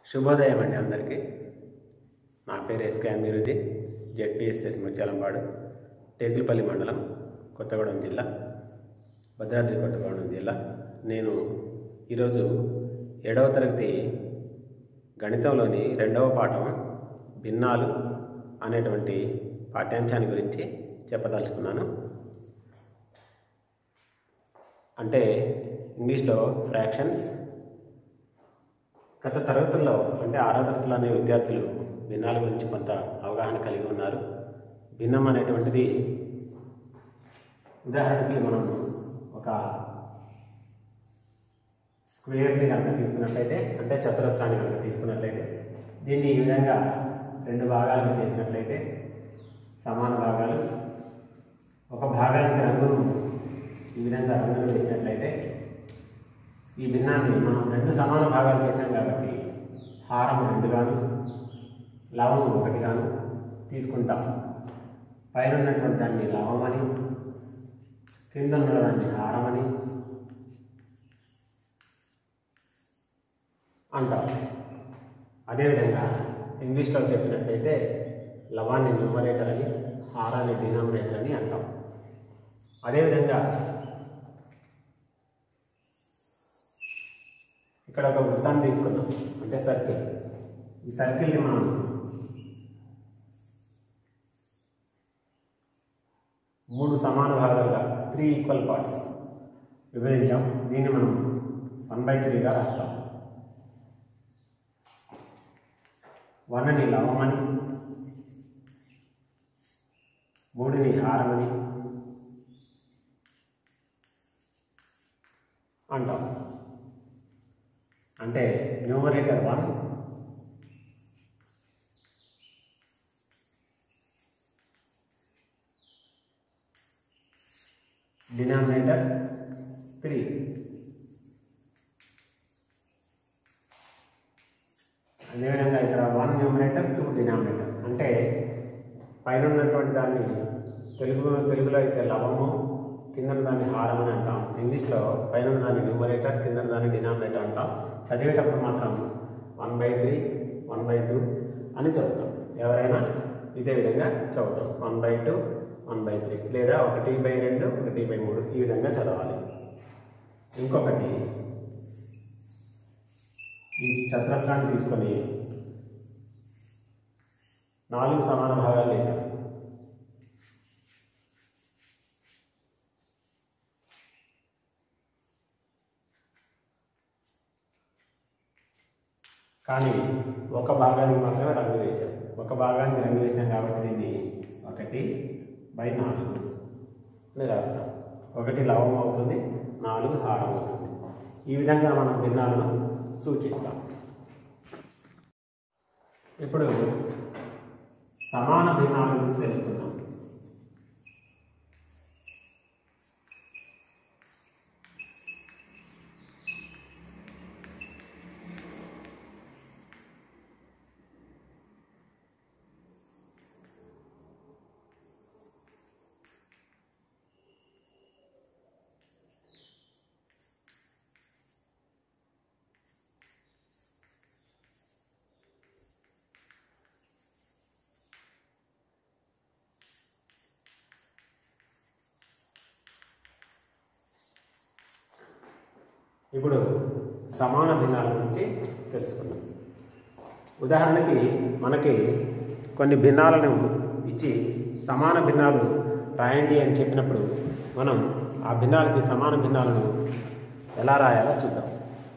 శుభోదయం అండి అందరికీ నా పేరు ఎస్కే అమీరుద్దీన్ జెడ్పిఎస్ఎస్ ముత్యాలంపాడు టేకులపల్లి మండలం కొత్తగూడెం జిల్లా భద్రాద్రి కొత్తగూడెం జిల్లా నేను ఈరోజు ఏడవ తరగతి గణితంలోని రెండవ పాఠం భిన్నాలు అనేటువంటి పాఠ్యాంశాన్ని గురించి చెప్పదలుచుకున్నాను అంటే ఇంగ్లీష్లో ఫ్రాక్షన్స్ గత తరగతుల్లో అంటే ఆరో తరగతిలో అనే విద్యార్థులు భిన్నాల గురించి కొంత అవగాహన కలిగి ఉన్నారు భిన్నం అనేటువంటిది ఉదాహరణకి మనం ఒక స్క్వేర్ని కనుక తీసుకున్నట్లయితే అంటే చతురస్రాన్ని కనుక తీసుకున్నట్లయితే దీన్ని ఈ విధంగా రెండు భాగాలుగా చేసినట్లయితే సమాన భాగాలు ఒక భాగానికి రంగును ఈ విధంగా రంగులు వేసినట్లయితే ఈ భిన్నాన్ని మనం రెండు సమాన భాగాలు చేశాం కాబట్టి హారం రెండుగాను లవం ఒకటిగాను తీసుకుంటాం పైన ఉన్నటువంటి దాన్ని లవమని కింద ఉన్న దాన్ని హారమని అంటాం అదేవిధంగా ఇంగ్లీష్లో చెప్పినట్లయితే లవాన్ని న్యూమరేటర్ అని హారాన్ని డినామినేటర్ అని అంటాం అదేవిధంగా ఇక్కడ ఒక వృత్తాన్ని తీసుకున్నాం అంటే సర్కిల్ ఈ సర్కిల్ని మనం మూడు సమాన భాగాలుగా త్రీ ఈక్వల్ పార్ట్స్ విభజించాం దీన్ని మనం వన్ బై త్రీగా రాస్తాం వన్ని లవమని మూడుని హారమని అంటాం అంటే న్యూమరేటర్ వన్ డినామినేటర్ త్రీ అదేవిధంగా ఇక్కడ వన్ న్యూమరేటర్ టూ డినామినేటర్ అంటే పైన ఉన్నటువంటి దాన్ని తెలుగు తెలుగులో అయితే లవము కింద దాన్ని హారం అని అంటాం ఇంగ్లీష్లో పైన దాన్ని న్యూమరేటర్ కింద దాన్ని డినామినేటర్ అంటాం చదివేటప్పుడు మాత్రం one by three one by two అని చదువుతాం ఎవరైనా ఇదే విధంగా చదువుతాం one by two one by three లేదా ఒకటి బై రెండు ఒకటి బై మూడు ఈ విధంగా చదవాలి ఇంకొకటి ఈ చతురస్రాన్ని తీసుకొని నాలుగు సమాన భాగాలు వేసాం కానీ ఒక భాగానికి మాత్రమే రంగు వేసాం ఒక భాగానికి రంగు వేసాం కాబట్టి దీన్ని ఒకటి బై నాలుగు అని రాస్తాం ఒకటి లవం అవుతుంది నాలుగు హారం అవుతుంది ఈ విధంగా మనం భిన్నాలను సూచిస్తాం ఇప్పుడు సమాన భిన్నాల గురించి తెలుసుకుందాం ఇప్పుడు సమాన భిన్నాల గురించి తెలుసుకుందాం ఉదాహరణకి మనకి కొన్ని భిన్నాలను ఇచ్చి సమాన భిన్నాలు రాయండి అని చెప్పినప్పుడు మనం ఆ భిన్నాలకి సమాన భిన్నాలను ఎలా రాయాలో చూద్దాం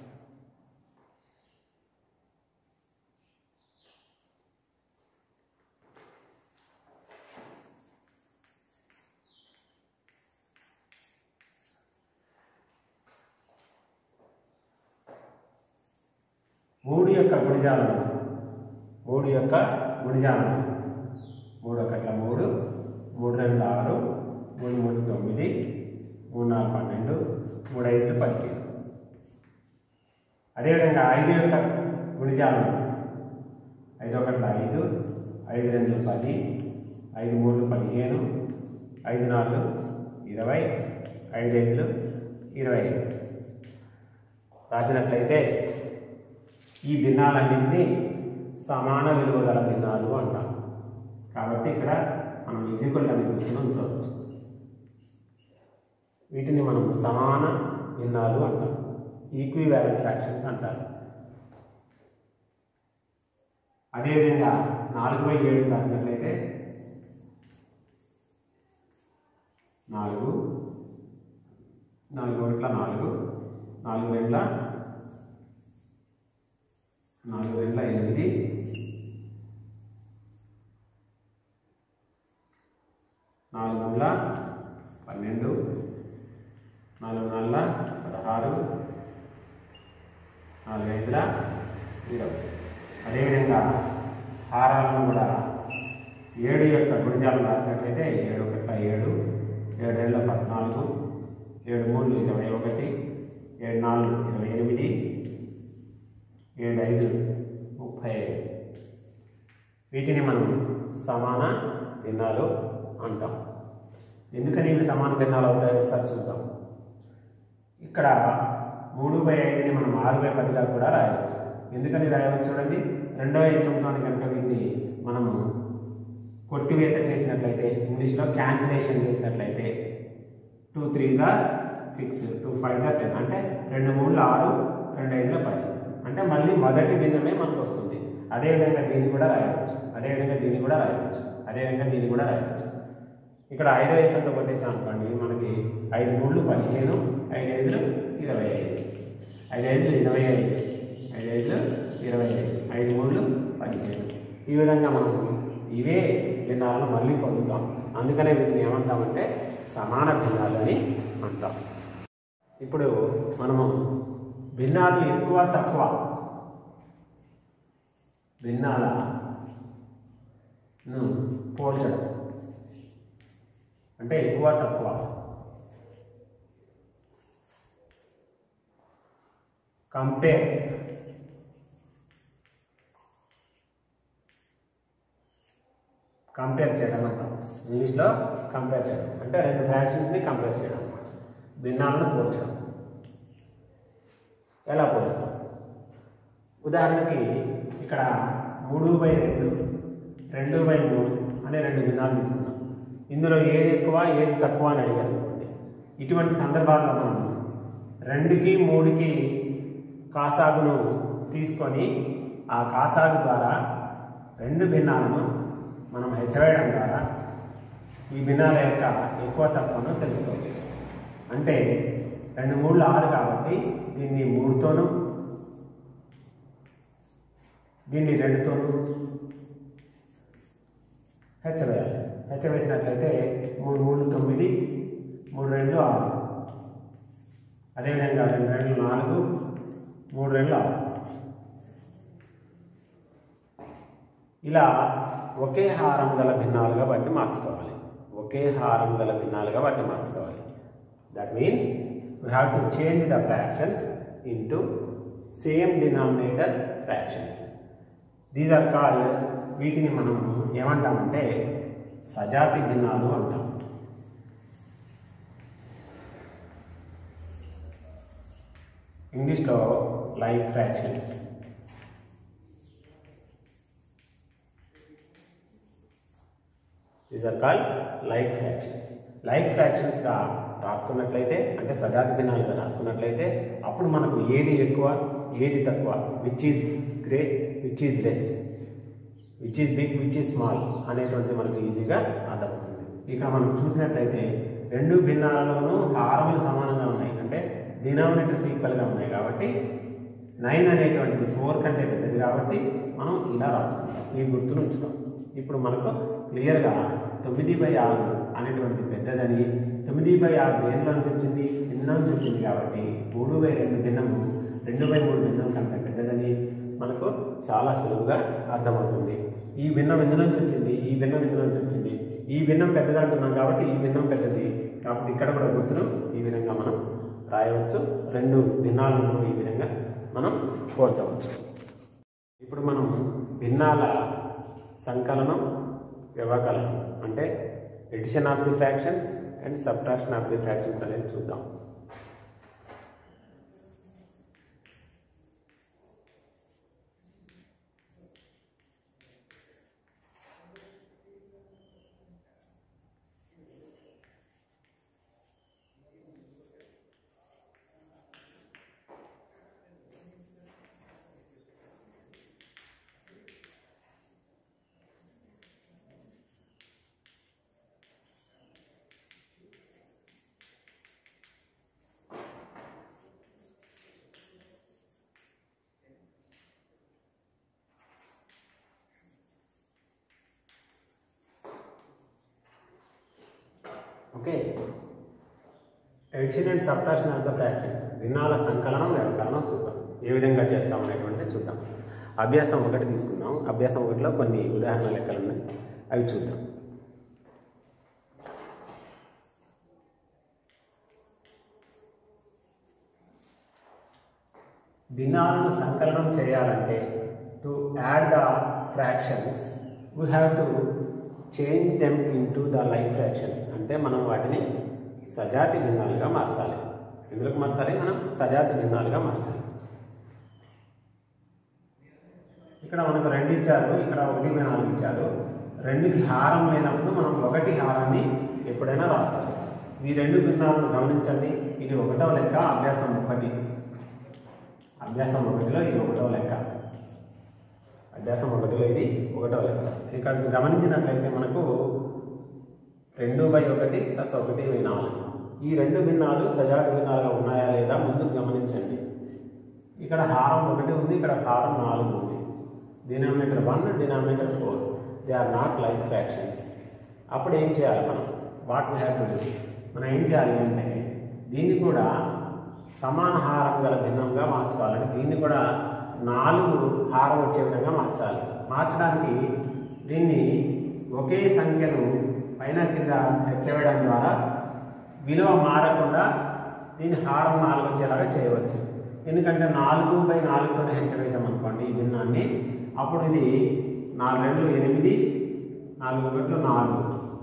మూడు యొక్క గుణిజాలను మూడు యొక్క గుణిజాలను మూడు ఒకట్ల మూడు మూడు రెండు ఆరు మూడు మూడు తొమ్మిది మూడు నాలుగు పన్నెండు మూడు ఐదు పదిహేను అదేవిధంగా ఐదు యొక్క గుణిజాలను ఐదు ఒకట్ల ఐదు ఐదు రెండు పది ఐదు మూడు పదిహేను ఐదు నాలుగు ఇరవై ఐదు ఐదులు ఇరవై రాసినట్లయితే ఈ భిన్నాలన్నింటినీ సమాన విలువ గల భిన్నాలు అంటాం కాబట్టి ఇక్కడ మనం ఈజీక్వల్ అనే గుర్తును ఉంచవచ్చు వీటిని మనం సమాన భిన్నాలు అంటాం ఈక్వివాలెంట్ ఫ్రాక్షన్స్ అంటారు అదేవిధంగా నాలుగు బై ఏడు రాసినట్లయితే నాలుగు నాలుగు ఒకట్ల నాలుగు నాలుగు రెండ్ల నాలుగు రెండ్ల ఎనిమిది నాలుగు వందల పన్నెండు నాలుగు నాలుగుల పదహారు నాలుగు ఐదుల ఇరవై అదేవిధంగా హారాలను కూడా ఏడు యొక్క గుణిజాలు రాసినట్లయితే ఏడు ఒకట్ల ఏడు ఏడు రెండుల పద్నాలుగు ఏడు మూడు ఇరవై ఒకటి ఏడు నాలుగు ఇరవై ఎనిమిది ఏడు ఐదు ముప్పై ఐదు వీటిని మనం సమాన భిన్నాలు అంటాం ఎందుకని ఇవి సమాన భిన్నాలు అవుతాయో ఒకసారి చూద్దాం ఇక్కడ మూడు బై ఐదుని మనం ఆరు బై పదిగా కూడా రాయవచ్చు ఎందుకని రాయవచ్చు చూడండి రెండో యంత్రంతో కనుక వీటిని మనము కొట్టివేత చేసినట్లయితే ఇంగ్లీష్లో క్యాన్సిలేషన్ చేసినట్లయితే టూ త్రీ జార్ సిక్స్ టూ ఫైవ్ జార్ టెన్ అంటే రెండు మూడుల ఆరు రెండు ఐదుల పది అంటే మళ్ళీ మొదటి భిన్నమే మనకు వస్తుంది అదేవిధంగా దీన్ని కూడా రాయవచ్చు అదేవిధంగా దీన్ని కూడా రాయవచ్చు అదేవిధంగా దీన్ని కూడా రాయవచ్చు ఇక్కడ ఐదో ఏకంతో కొట్టేసాం అనుకోండి మనకి ఐదు మూడు పదిహేను ఐదు ఐదులు ఇరవై ఐదు ఐదు ఐదులు ఇరవై ఐదు ఐదు ఐదులు ఇరవై ఐదు ఐదు మూడు పదిహేను ఈ విధంగా మనం ఇవే భిన్నాలను మళ్ళీ పొందుతాం అందుకనే వీటిని ఏమంటామంటే సమాన భిన్నాలు అని అంటాం ఇప్పుడు మనము భిన్నాలు ఎక్కువ తక్కువ భిన్నాలను పోల్చడం అంటే ఎక్కువ తక్కువ కంపేర్ కంపేర్ చేయడం అంటాం ఇంగ్లీష్లో కంపేర్ చేయడం అంటే రెండు ఫ్రాక్షన్స్ని కంపేర్ చేయడం అన్నమాట భిన్నాలను పోల్చడం ఎలా పోలుస్తాం ఉదాహరణకి ఇక్కడ మూడు బై రెండు రెండు బై మూడు అనే రెండు భిన్నాలు తీసుకున్నాం ఇందులో ఏది ఎక్కువ ఏది తక్కువ అని అడిగారు అనుకోండి ఇటువంటి సందర్భాల్లో మనం రెండుకి మూడుకి కాసాగును తీసుకొని ఆ కాసాగు ద్వారా రెండు భిన్నాలను మనం హెచ్చవేయడం ద్వారా ఈ భిన్నాల యొక్క ఎక్కువ తక్కువను తెలుసుకోవచ్చు అంటే రెండు మూడు ఆరు కాబట్టి దీన్ని మూడుతోనూ దీన్ని రెండుతోనూ హెచ్చవేయాలి హెచ్చవేసినట్లయితే మూడు మూడు తొమ్మిది మూడు రెండు ఆరు అదేవిధంగా రెండు రెండు నాలుగు మూడు రెండు ఆరు ఇలా ఒకే హారం గల భిన్నాలుగా వాటిని మార్చుకోవాలి ఒకే హారం గల భిన్నాలుగా వాటిని మార్చుకోవాలి that means we have to change the fractions into same denominator fractions these are called వీటిని మనం ఏమంటామంటే సజాతి భిన్నాలు అంటాం ఇంగ్లీష్లో like fractions these are called like fractions like ఫ్రాక్షన్స్గా రాసుకున్నట్లయితే అంటే సజాతి భిన్నాలుగా రాసుకున్నట్లయితే అప్పుడు మనకు ఏది ఎక్కువ ఏది తక్కువ which is great which is less which is big which is small అనేటువంటిది మనకు ఈజీగా అర్థమవుతుంది ఇక్కడ మనం చూసినట్లయితే రెండు భిన్నాలలోనూ హారములు సమానంగా ఉన్నాయి అంటే డినామినేటర్స్ ఈక్వల్గా ఉన్నాయి కాబట్టి నైన్ అనేటువంటిది ఫోర్ కంటే పెద్దది కాబట్టి మనం ఇలా రాసుకుంటాం ఈ గుర్తును ఉంచుతాం ఇప్పుడు మనకు క్లియర్గా తొమ్మిది బై ఆరు అనేటువంటిది పెద్దదని తొమ్మిది బై ఆరు దేనిలో నుంచి వచ్చింది భిన్నం నుంచి వచ్చింది కాబట్టి మూడు బై రెండు భిన్నము రెండు బై మూడు భిన్నం కంటే పెద్దదని మనకు చాలా సులువుగా అర్థమవుతుంది ఈ భిన్నం ఇందు నుంచి వచ్చింది ఈ భిన్నం ఇందు నుంచి వచ్చింది ఈ భిన్నం పెద్దది అంటున్నాం కాబట్టి ఈ భిన్నం పెద్దది కాబట్టి ఇక్కడ కూడా గుర్తును ఈ విధంగా మనం రాయవచ్చు రెండు భిన్నాలను మనం ఈ విధంగా మనం పోల్చవచ్చు ఇప్పుడు మనం భిన్నాల సంకలనం వ్యవకలనం అంటే addition of the fractions and subtraction of the fractions అనేది చూద్దాం okay addition and subtraction of the fractions భిన్నాల సంకలనం వ్యవకలనం చూద్దాం ఏ విధంగా చేస్తాం అనేటువంటిది చూద్దాం అభ్యాసం ఒకటి తీసుకుందాం అభ్యాసం ఒకటిలో కొన్ని ఉదాహరణ లెక్కలు ఉన్నాయి అవి చూద్దాం భిన్నాలను సంకలనం చేయాలంటే to add the fractions we have to change them into the like fractions అంటే మనం వాటిని సజాతి భిన్నాలుగా మార్చాలి ఎందుకు మార్చాలి మనం సజాతి భిన్నాలుగా మార్చాలి ఇక్కడ మనకు రెండు ఇచ్చారు ఇక్కడ ఒకటి బై నాలుగు ఇచ్చారు రెండుకి హారం లేనప్పుడు మనం ఒకటి హారాన్ని ఎప్పుడైనా రాసాలి ఈ రెండు భిన్నాలను గమనించండి ఇది ఒకటవ లెక్క అభ్యాసం ఒకటి అభ్యాసం ఒకటిలో ఇది ఒకటవ లెక్క అభ్యాసం ఒకటిలో ఇది ఒకటవ లెక్క ఇక్కడ గమనించినట్లయితే మనకు రెండు బై ఒకటి ప్లస్ ఒకటి బై నాలుగు ఈ రెండు భిన్నాలు సజాతి భిన్నాలుగా ఉన్నాయా లేదా ముందు గమనించండి ఇక్కడ హారం ఒకటి ఉంది ఇక్కడ హారం నాలుగు ఉంది denominator one denominator four they are not like fractions అప్పుడు ఏం చేయాలి మనం what we have to do మనం ఏం చేయాలి అంటే దీన్ని కూడా సమాన హారం గల భిన్నంగా మార్చుకోవాలంటే దీన్ని కూడా నాలుగు హారం వచ్చే విధంగా మార్చాలి మార్చడానికి దీన్ని ఒకే సంఖ్యను పైన కింద హెచ్చవేయడం ద్వారా విలువ మారకుండా దీన్ని హారం నాలుగు వచ్చేలాగా చేయవచ్చు ఎందుకంటే నాలుగు బై నాలుగుతోనే హెచ్చవేసాం అనుకోండి ఈ భిన్నాన్ని అప్పుడు ఇది నాలుగు రెండు ఎనిమిది నాలుగు ఒకట్లు నాలుగు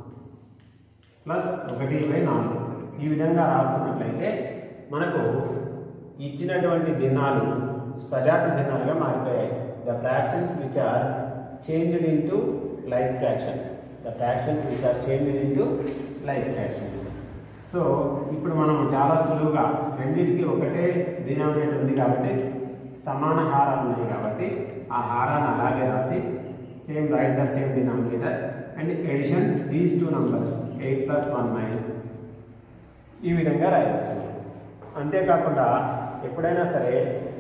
ప్లస్ ఒకటి బై నాలుగు ఈ విధంగా రాసుకున్నట్లయితే మనకు ఇచ్చినటువంటి భిన్నాలు సజాతి భిన్నాలుగా మారిపోయాయి the fractions which are changed into like fractions the fractions which are changed into like fractions so ఇప్పుడు మనం చాలా సులువుగా రెండింటికి ఒకటే డినామినేటర్ ఉంది కాబట్టి సమాన హారాలు ఉన్నాయి కాబట్టి ఆ హారాన్ని అలాగే రాసి same right the same denominator and addition these two numbers eight plus one nine ఈ విధంగా రాయవచ్చు అంతేకాకుండా ఎప్పుడైనా సరే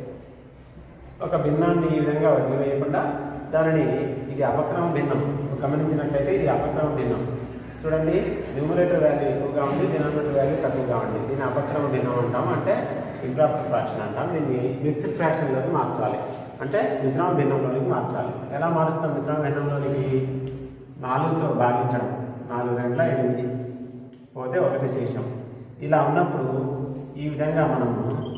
ఒక భిన్నాన్ని ఈ విధంగా వదిలివేయకుండా దానిని ఇది అపక్రమ భిన్నం గమనించినట్లయితే ఇది అపక్రమ భిన్నం చూడండి న్యూమరేటర్ వాల్యూ ఎక్కువగా ఉంది డినామినేటర్ వాల్యూ తక్కువగా ఉంది దీన్ని అపక్రమ భిన్నం అంటాం అంటే ఇంప్రాపర్ ఫ్రాక్షన్ అంటాం దీన్ని మిక్స్డ్ ఫ్రాక్షన్లోకి మార్చాలి అంటే మిశ్రమ భిన్నంలోనికి మార్చాలి ఎలా మారుస్తాం మిశ్రమ భిన్నంలోనికి నాలుగుతో భాగించడం నాలుగు గంటల ఎనిమిది పోతే ఒకటి శేషం ఇలా ఉన్నప్పుడు ఈ విధంగా మనము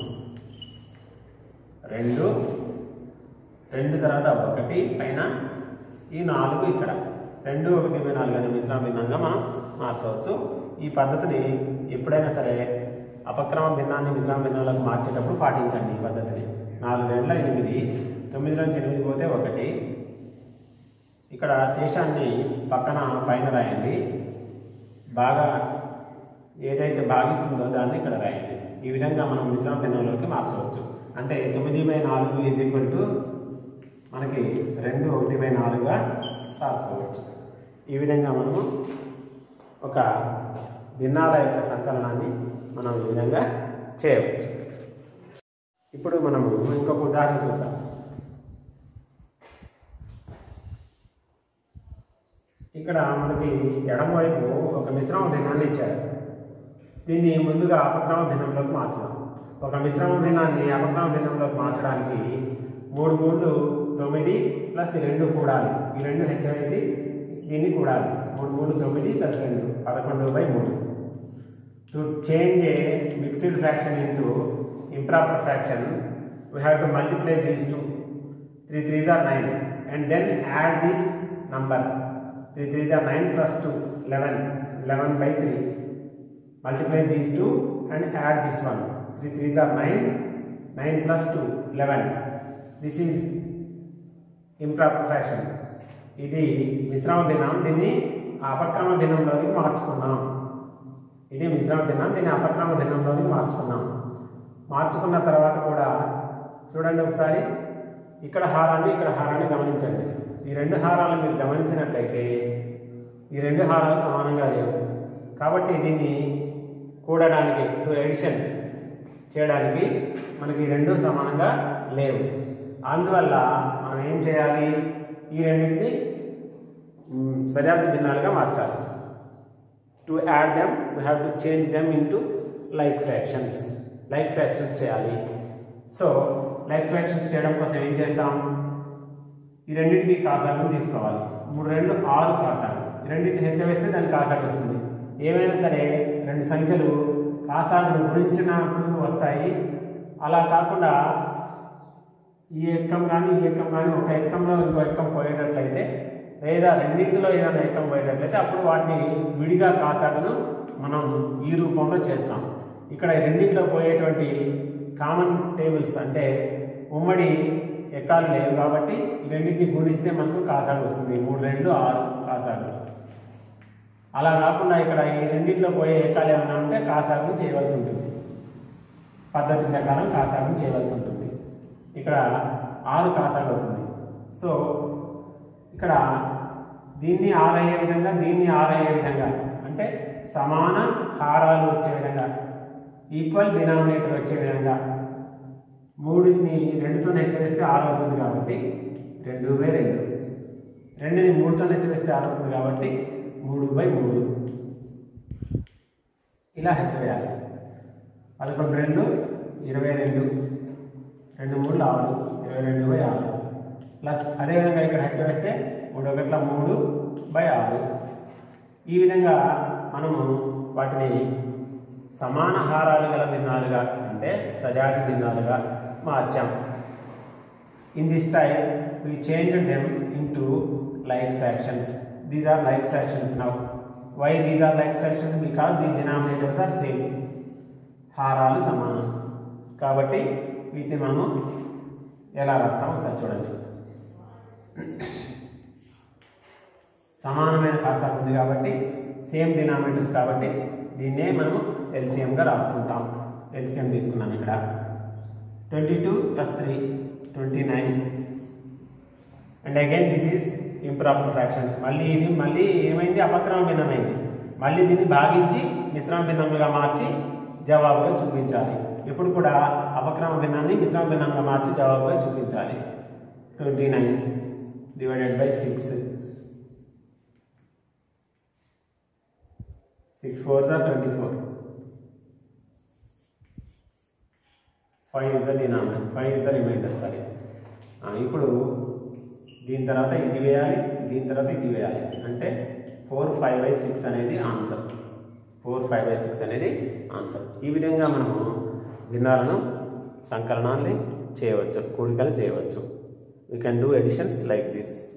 రెండు రెండు తర్వాత ఒకటి పైన ఈ నాలుగు ఇక్కడ రెండు ఒకటి బై నాలుగు అనే మిశ్రమ భిన్నంగా మనం మార్చవచ్చు ఈ పద్ధతిని ఎప్పుడైనా సరే అపక్రమ భిన్నాన్ని మిశ్రమ భిన్నాలకు మార్చేటప్పుడు పాటించండి ఈ పద్ధతిని నాలుగు రెండుల ఎనిమిది తొమ్మిది నుంచి ఎనిమిది పోతే ఒకటి ఇక్కడ శేషాన్ని పక్కన పైన రాయండి బాగా ఏదైతే భాగిస్తుందో దాన్ని ఇక్కడ రాయండి ఈ విధంగా మనం మిశ్రమ భిన్నంలోకి మార్చవచ్చు అంటే తొమ్మిది బై నాలుగు ఈజ్ ఈక్వల్ టు మనకి రెండు ఒకటి బై నాలుగుగా రాసుకోవచ్చు ఈ విధంగా మనము ఒక భిన్నాల యొక్క సంకలనాన్ని మనం ఈ విధంగా చేయవచ్చు ఇప్పుడు మనము ఇంకొక ఉదాహరణ చూద్దాం ఇక్కడ మనకి ఎడమవైపు ఒక మిశ్రమ భిన్నాన్ని ఇచ్చారు దీన్ని ముందుగా అపక్రమ భిన్నంలోకి మార్చుదాం ఒక మిశ్రమ భిన్నాన్ని అపక్రమ భిన్నంలోకి మార్చడానికి మూడు మూడు తొమ్మిది ప్లస్ ఈ రెండు కూడాలి ఈ రెండు హెచ్చవేసి దీన్ని కూడాలి మూడు మూడు తొమ్మిది ప్లస్ రెండు పదకొండు బై మూడు to change a mixed fraction into improper fraction we have to multiply these two three threes are nine and then add this number three threes are nine plus two eleven eleven by three multiply these two and add this one 3 3s are 9 9 plus 2 11 this is improper fraction ఇది మిశ్రమ భిన్నం దీన్ని అపక్రమ భిన్నంలోకి మార్చుకున్నాం ఇది మిశ్రమ భిన్నం దీన్ని అపక్రమ భిన్నంలోకి మార్చుకున్నాం మార్చుకున్న తర్వాత కూడా చూడండి ఒకసారి ఇక్కడ హారాన్ని ఇక్కడ హారాన్ని గమనించండి ఈ రెండు హారాలను మీరు గమనించినట్లయితే ఈ రెండు హారాలు సమానంగా లేవు కాబట్టి దీన్ని కూడడానికి టు ఎడిషన్ చేయడానికి మనకి ఈ రెండు సమానంగా లేవు అందువల్ల మనం ఏం చేయాలి ఈ రెండింటిని మ్, సజాతి భిన్నాలుగా మార్చాలి to add them we have to change them into like fractions like fractions చేయాలి సో లైక్ ఫ్రాక్షన్స్ చేయడం కోసం ఏం చేస్తాం ఈ రెండింటికి కాసాగును తీసుకోవాలి మూడు రెండు ఆరు కాసాగు ఈ రెండింటిని హెచ్చవేస్తే దానికి కాసాగు వస్తుంది ఏమైనా సరే రెండు సంఖ్యలు కాసాగును గురించినప్పుడు వస్తాయి అలా కాకుండా ఈ ఎక్కం కానీ ఈ ఎక్కం కానీ ఒక ఎక్కంలో ఇంకో ఎక్కం పోయేటట్లయితే లేదా రెండింటిలో ఏదైనా ఎక్కం పోయేటట్లయితే అప్పుడు వాటిని విడిగా కాసాగును మనం ఈ రూపంలో చేస్తాం ఇక్కడ ఈ రెండింటిలో పోయేటువంటి కామన్ టేబుల్స్ అంటే ఉమ్మడి ఎక్కాలు లేవు కాబట్టి ఈ రెండింటిని గుణిస్తే మనకు కాసాగు వస్తుంది మూడు రెండు ఆరు కాసాగు అలా కాకుండా ఇక్కడ ఈ రెండింటిలో పోయే ఎక్కాలు ఏమైనా ఉంటే కాసాగు చేయవలసి ఉంటుంది పద్ధతి ప్రకారం కాసాగు చేయవలసి ఉంటుంది ఇక్కడ ఆరు కాసాగు అవుతుంది సో ఇక్కడ దీన్ని ఆరు అయ్యే విధంగా దీన్ని ఆరు అయ్యే విధంగా అంటే సమాన హారాలు వచ్చే విధంగా ఈక్వల్ డినామినేటర్ వచ్చే విధంగా మూడుని రెండుతో హెచ్చరిస్తే ఆరు అవుతుంది కాబట్టి రెండు బై రెండు రెండుని మూడుతో హెచ్చరిస్తే ఆరు అవుతుంది కాబట్టి మూడు బై మూడు ఇలా హెచ్చవేయాలి పదకొండు రెండు ఇరవై రెండు రెండు మూడు ఆరు ఇరవై రెండు బై ఆరు ప్లస్ అదేవిధంగా ఇక్కడ హెచ్చవేస్తే మూడు ఒకట్ల మూడు బై ఆరు ఈ విధంగా మనము వాటిని సమాన హారాలు గల భిన్నాలుగా అంటే సజాతి భిన్నాలుగా మార్చాం in this type we changed them into like fractions these are like fractions now why these are like fractions because the denominators are same హారాలు సమానం కాబట్టి వీటిని మనము ఎలా రాస్తాం ఒకసారి చూడండి సమానమైన కాసాకు ఉంది కాబట్టి సేమ్ డినామినేటర్స్ కాబట్టి దీన్నే మనము ఎల్సిఎంగా రాసుకుంటాం ఎల్సిఎం తీసుకున్నాం ఇక్కడ twenty two plus three twenty nine and again this is improper fraction మళ్ళీ ఇది మళ్ళీ ఏమైంది అపక్రమ భిన్నమైంది మళ్ళీ దీన్ని భాగించి మిశ్రమ భిన్నముగా మార్చి జవాబుగా చూపించాలి ఇప్పుడు కూడా అపక్రమ భిన్నాన్ని మిశ్రమ భిన్నంగా మార్చి జవాబుగా చూపించాలి twenty nine divided by six six four are twenty four five is the denominator five is the remainder sorry ఇప్పుడు దీని తర్వాత ఇది వేయాలి దీని తర్వాత ఇది వేయాలి అంటే ఫోర్ ఫైవ్ బై సిక్స్ అనేది answer four five by six అనేది ఆన్సర్ ఈ విధంగా మనము భిన్నాలను సంకలనాన్ని చేయవచ్చు కూడికలు చేయవచ్చు we can do additions like this